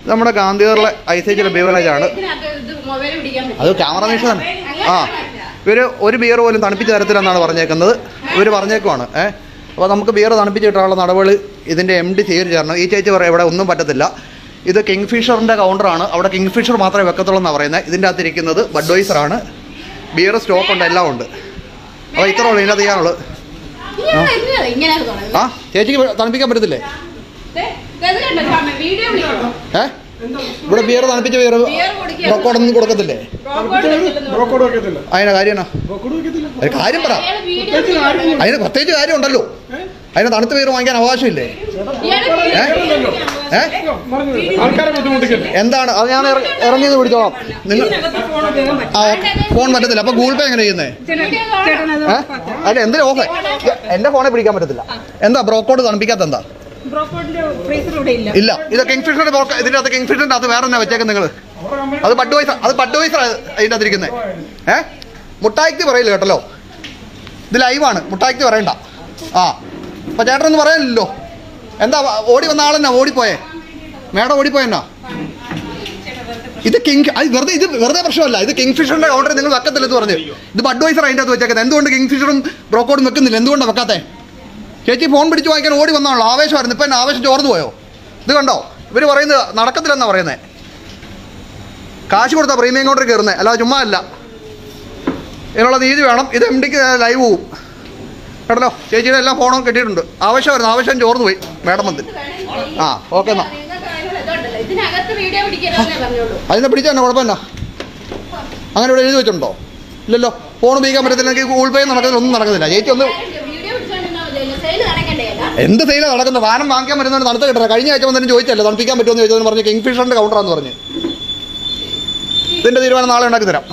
നമ്മുടെ ഗാന്ധിനഗറിലെ ഐസേജിലെ ബീവറേജ് ആണ് അത് ക്യാമറ നിമിഷം തന്നെ ആ ഇവർ ഒരു ബിയർ പോലും തണുപ്പിച്ച് തരത്തില്ലെന്നാണ് പറഞ്ഞേക്കുന്നത് ഇവർ പറഞ്ഞേക്കുവാണ് ഏ അപ്പോൾ നമുക്ക് ബിയർ തണുപ്പിച്ച് കിട്ടാനുള്ള നടപടി ഇതിൻ്റെ എം ഡി ചെയ്ത് ചേരണം ഈ ചേച്ചി പറയാം ഇവിടെ ഒന്നും പറ്റത്തില്ല ഇത് കിങ് ഫിഷറിൻ്റെ കൗണ്ടറാണ് അവിടെ കിങ് ഫിഷർ മാത്രമേ വെക്കത്തുള്ളൂ എന്നാണ് പറയുന്നത് ഇതിൻ്റെ അകത്തിരിക്കുന്നത് ബഡ്വൈസറാണ് ബിയർ സ്റ്റോക്ക് ഉണ്ട് എല്ലാം ഉണ്ട് അപ്പോൾ ഇത്ര ഉള്ളൂ ഇതിനകത്ത് ചെയ്യാനുള്ളത് ആ ചേച്ചിക്ക് തണുപ്പിക്കാൻ പറ്റത്തില്ലേ വീഡിയോ വിളിക്കണം ഏ ഇവിടെ ബിയർ തണുപ്പിച്ച ബിയർ ബിയർ കുടിക്കുക. റെക്കോർഡൊന്നും കൊടുക്കത്തില്ലേ ബ്രോക്കോട് വെക്കത്തില്ല അതിൻ്റെ കാര്യമാണ് ബ്രോക്കോട് വെക്കത്തില്ല ഒരു കാര്യം പറ അയാള് വീഡിയോ വിളിക്കണം. അതിന് പ്രത്യേകിച്ച് കാര്യമുണ്ടല്ലോ അതിന് തണുത്ത ബിയർ വാങ്ങിക്കാൻ അവകാശമില്ലേ ഇയാള് വീഡിയോ ഏ? വിളിക്കണം. ഏ പറഞ്ഞു ആൾക്കാരെ ബുദ്ധിമുട്ടിക്കല്ലേ എന്താണ് അത് ഞാൻ ഇറ- ഇറങ്ങിയത് പിടിച്ചോളാം നിങ്ങൾ ആ ഓക്കെ ഫോൺ പറ്റത്തില്ല അപ്പൊ ഗൂഗിൾ പേ എങ്ങനെ ചെയ്യുന്നേ വീഡിയോ കാണാം. ഏ അല്ല എന്തിനാ ഓഫേ എന്റെ ഫോണെ പിടിക്കാൻ പറ്റത്തില്ല എന്താ ബ്രോക്കോഡ് തണുപ്പിക്കാത്ത എന്താ ബ്രോക്കോഡിന്റെ ഫ്രീസർ ഇവിടെ ഇല്ല ഇല്ല ഇത് കിങ് ഫിഷറിന്റെ ബ്രോക്ക ഇതിന്റെ അകത്ത് കിങ് ഫിഷറിന്റെ അത് വേറെ എന്നാ വെച്ചേക്കുന്നത് നിങ്ങൾ അത് ബഡ് വൈസർ അത് ബഡ് വൈസർ അതിന്റെ അകത്തിരിക്കുന്നത് ഏ മുട്ടായിക്ക് പറയില്ല കേട്ടല്ലോ ഇത് ലൈവാണ് മുട്ടായിക്ക് പറയണ്ട ആ അപ്പൊ ചേട്ടനൊന്നും പറയാനില്ലല്ലോ എന്താ ഓടി വന്ന ആളെന്നാ ഓടിപ്പോയേ മേഡം ഓടിപ്പോയെന്നാ ഇത് കിങ് അത് വെറുതെ ഇത് വെറുതെ പ്രശ്നമല്ല ഇത് കിങ് ഫിഷറിന്റെ കൗണ്ടർ നിങ്ങൾ വെക്കത്തില്ലെന്ന് പറഞ്ഞു ഇത് ബഡ് വൈസർ അതിന്റെ അകത്ത് വെച്ചേക്കുന്നത് എന്തുകൊണ്ട് കിങ് ഫിഷറും ബ്രോക്കോഡും വെക്കുന്നില്ല എന്തുകൊണ്ടാണ് വെക്കാത്തേ ചേച്ചി ഫോൺ പിടിച്ച് വാങ്ങിക്കാൻ ഓടി വന്നാണല്ലോ ആവേശമായിരുന്നു ഇപ്പം എന്നെ ആവേശം ചോർന്നു പോയോ ഇത് കണ്ടോ ഇവർ പറയുന്നത് നടക്കത്തില്ലെന്നാണ് പറയുന്നത് കാശ് കൊടുത്താൽ പ്രീമിയം കൗണ്ടറിൽ കയറുന്നത് അല്ലാതെ ചുമ്മാ അല്ല ഇതിനുള്ള നീതി വേണം ഇത് എം ഡിക്ക് ലൈവ് പോവും കേട്ടല്ലോ ചേച്ചിയുടെ എല്ലാ ഫോണും കെട്ടിയിട്ടുണ്ട് ആവശ്യമായിരുന്നു ആവശ്യം ചോർന്നു പോയി മേഡം വന്ന് ആ ഓക്കെ എന്നാ നിങ്ങൾക്ക് അതിനുള്ള ഇതുണ്ടല്ലോ. ഇതിനകത്ത് വീഡിയോ പിടിക്കരുതെന്നേ പറഞ്ഞോളൂ അതിനെ പിടിച്ചാൽ തന്നെ കുഴപ്പമില്ല അങ്ങനെ ഇവിടെ എഴുതി വെച്ചിട്ടുണ്ടോ ഇല്ലല്ലോ ഫോൺ ഉപയോഗിക്കാൻ പറ്റത്തില്ല എനിക്ക് ഗൂഗിൾ പേ നടക്കുന്നില്ല ഒന്നും നടക്കുന്നില്ല ചേച്ചി ഒന്ന് വീഡിയോ പിടിച്ചോണ്ടിരുന്നാ മതിയല്ലോ സെയിൽ നടക്കണ്ടേ അല്ല എന്ത് സെയിലാണ് നടക്കുന്നത് സാധനം വാങ്ങിക്കാൻ പറ്റുന്നതുകൊണ്ട് തണുത്ത കിട്ടണം കഴിഞ്ഞ ആഴ്ച വന്നിട്ട് ചോദിച്ചല്ലോ തണുപ്പിക്കാൻ പറ്റുമെന്ന് ചോദിച്ചതെന്ന് പറഞ്ഞ് കിങ് ഫിഷറിന്റെ കൗണ്ടറാന്ന് പറഞ്ഞു ഇതിന്റെ തീരുമാനം നാളെ ഉണ്ടാക്കി തരാം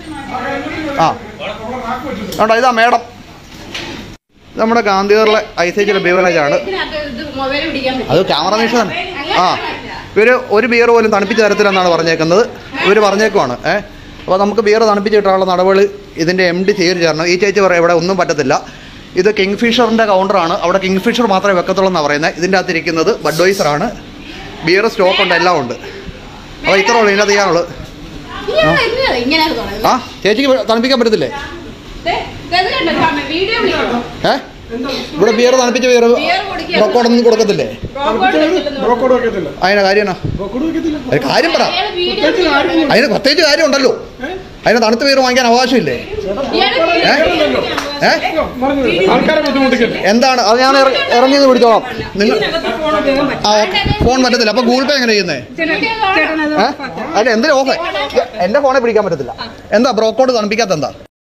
ആ വേണ്ട ഇതാ മേഡം നമ്മുടെ ഗാന്ധിനഗറിലെ ഐസേജിലെ ബീവറേജ് ആണ് ഇതിനകത്ത് ഇത് മൊബൈൽ പിടിക്കാൻ പറ്റും അത് ക്യാമറ നിമിഷം തന്നെ ആ ഇവർ ഒരു ബിയർ പോലും തണുപ്പിച്ച് തരത്തില്ലെന്നാണ് പറഞ്ഞേക്കുന്നത് ഇവർ പറഞ്ഞേക്കുവാണ് ഏ അപ്പോൾ നമുക്ക് ബിയർ തണുപ്പിച്ച് കിട്ടാനുള്ള നടപടി ഇതിൻ്റെ എം ഡി ചെയ്ത് ചേരണം ഈ ചേച്ചി പറയാം ഇവിടെ ഒന്നും പറ്റത്തില്ല ഇത് കിങ് ഫിഷറിൻ്റെ കൗണ്ടറാണ് അവിടെ കിങ് ഫിഷർ മാത്രമേ വെക്കത്തുള്ളൂ എന്നാണ് പറയുന്നത് ഇതിൻ്റെ അകത്തിരിക്കുന്നത് ബഡ്വൈസറാണ് ബിയർ സ്റ്റോക്ക് ഉണ്ട് എല്ലാം ഉണ്ട് അപ്പോൾ ഇത്ര ഉള്ളൂ ഇതിനകത്ത് ചെയ്യാനുള്ളത് ഇയാള് എന്തിനാ ഇങ്ങനെ തുടങ്ങുന്നത്? ആ ചേച്ചിക്ക് തണുപ്പിക്കാൻ പറ്റത്തില്ലേ ദേ, ഇത് കണ്ടോ സ്വാമി? വീഡിയോ വിളിക്കണം. ഏ ഇവിടെ ബിയർ തണുപ്പിച്ച ബിയർ ബിയർ കുടിക്കുക. റെക്കോർഡൊന്നും കൊടുക്കത്തില്ലേ ബ്രോക്കോഡ് വെക്കലെന്ന് ബ്രോക്കോട് വെക്കത്തില്ല അതിൻ്റെ കാര്യമാണ് ബ്രോക്കോട് വെക്കത്തില്ല ഒരു കാര്യം പറ അയാള് വീഡിയോ വിളിക്കണം. അതിന് പ്രത്യേകിച്ച് കാര്യമുണ്ടല്ലോ അതിന് തണുത്ത ബിയർ വാങ്ങിക്കാൻ അവകാശമില്ലേ ഇയാള് വീഡിയോ വിളിക്കണം. ഏ പറഞ്ഞു ആൾക്കാരെ ബുദ്ധിമുട്ടിക്കല്ലേ എന്താണ് അത് ഞാൻ ഇറ- ഇറങ്ങിയത് പിടിച്ചോളാം നിങ്ങൾ ഇതിനകത്ത് ഫോൺ ഉപയോഗം പറ്റില്ല ആ ഓക്കെ ഫോൺ പറ്റത്തില്ല അപ്പൊ ഗൂഗിൾ പേ എങ്ങനെ ചെയ്യുന്നേ ചേട്ടനത് ഏ അല്ല എന്തിനാ ഓഫേ എന്റെ ഫോണെ പിടിക്കാൻ പറ്റത്തില്ല എന്താ ബ്രോക്കോഡ് തണുപ്പിക്കാത്ത എന്താ